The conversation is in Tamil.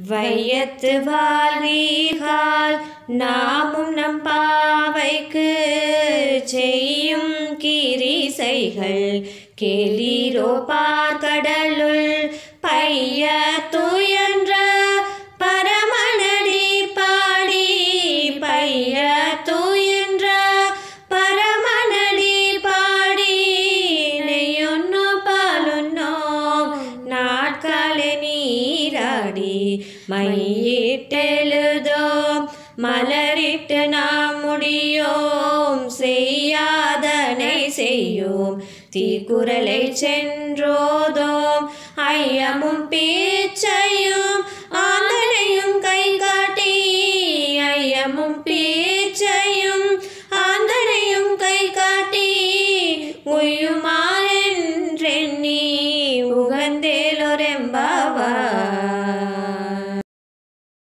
வையத்து வாழ்வீகால் நாமும் நம் பாவைக்கு செய்யும் கிரிசைகள் கேளீரோ பார்க்கடலுள் பைய துயன்ற பரமனடி பாடி பைய துயன்ற பரமனடி பாடி நெய்யொன்னோ பாலுன்னோ நாட்கால நீராடி மையிட்டெழுதோம் மலரிட்டு நாம் முடியோம் செய்யாதனை செய்யோம் தீக்குறளை சென்றோதோம் ஐயமும் பேச்சை